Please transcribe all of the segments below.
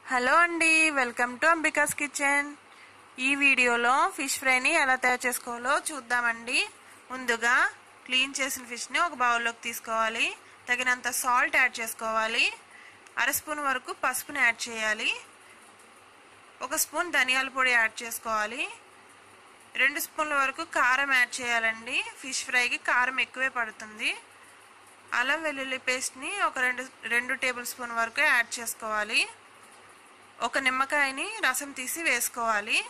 hello అండి welcome to అంబికాస్ kitchen ఈ వీడియోలో ఫిష్ ఫ్రైని ఎలా తయారు చేసుకోవాలో చూద్దామండి ముందుగా క్లీన్ చేసిన ఫిష్ని ఒక బౌల్లోకి తీసుకోవాలి తగినంత సాల్ట్ యాడ్ చేసుకోవాలి అర స్పూన్ వరకు పసుపుని యాడ్ చేయాలి ఒక స్పూన్ ధనియాల పొడి యాడ్ చేసుకోవాలి రెండు స్పూన్ల వరకు కారం యాడ్ చేయాలండి ఫిష్ ఫ్రైకి కారం ఎక్కువే పడుతుంది అల్లం వెల్లుల్లి పేస్ట్ని ఒక రెండు రెండు టేబుల్ స్పూన్ వరకు యాడ్ చేసుకోవాలి ఒక నిమ్మకాయని రసం తీసి వేసుకోవాలి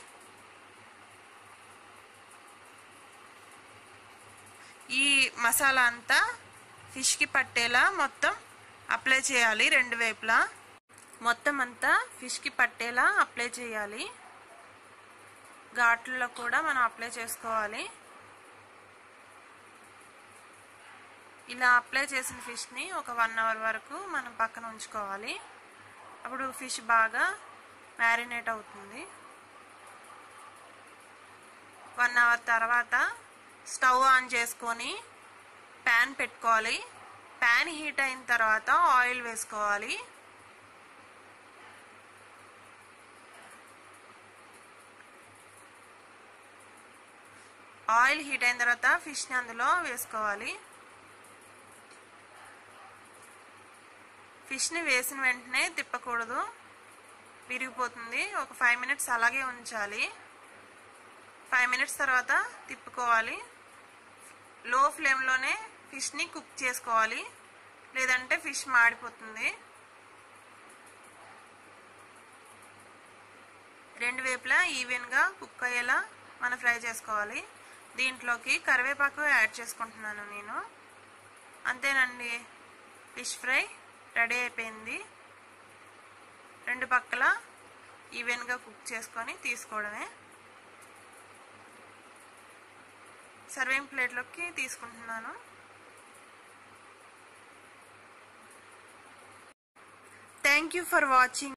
ఈ మసాలా అంతా ఫిష్కి పట్టేలా మొత్తం అప్లై చేయాలి రెండు వైపులా మొత్తం అంతా ఫిష్కి పట్టేలా అప్లై చేయాలి ఘాట్లలో కూడా మనం అప్లై చేసుకోవాలి ఇలా అప్లై చేసిన ఫిష్ని ఒక వన్ అవర్ వరకు మనం పక్కన ఉంచుకోవాలి అప్పుడు ఫిష్ బాగా మ్యారినేట్ అవుతుంది వన్ అవర్ తర్వాత స్టవ్ ఆన్ చేసుకొని ప్యాన్ పెట్టుకోవాలి ప్యాన్ హీట్ అయిన తర్వాత ఆయిల్ వేసుకోవాలి ఆయిల్ హీట్ అయిన తర్వాత ఫిష్ని అందులో వేసుకోవాలి ఫిష్ని వేసిన వెంటనే తిప్పకూడదు విరిగిపోతుంది ఒక ఫైవ్ మినిట్స్ అలాగే ఉంచాలి ఫైవ్ మినిట్స్ తర్వాత తిప్పుకోవాలి లో ఫ్లేమ్లోనే ఫిష్ని కుక్ చేసుకోవాలి లేదంటే ఫిష్ మాడిపోతుంది రెండు వైపులా ఈవెన్గా కుక్ అయ్యేలా మనం ఫ్రై చేసుకోవాలి దీంట్లోకి కరివేపాకు యాడ్ చేసుకుంటున్నాను నేను అంతేనండి ఫిష్ ఫ్రై రెడీ అయిపోయింది రెండు పక్కల ఈవెన్గా కుక్ చేసుకొని తీసుకోవడమే సర్వింగ్ ప్లేట్లోకి తీసుకుంటున్నాను థ్యాంక్ యూ ఫర్ వాచింగ్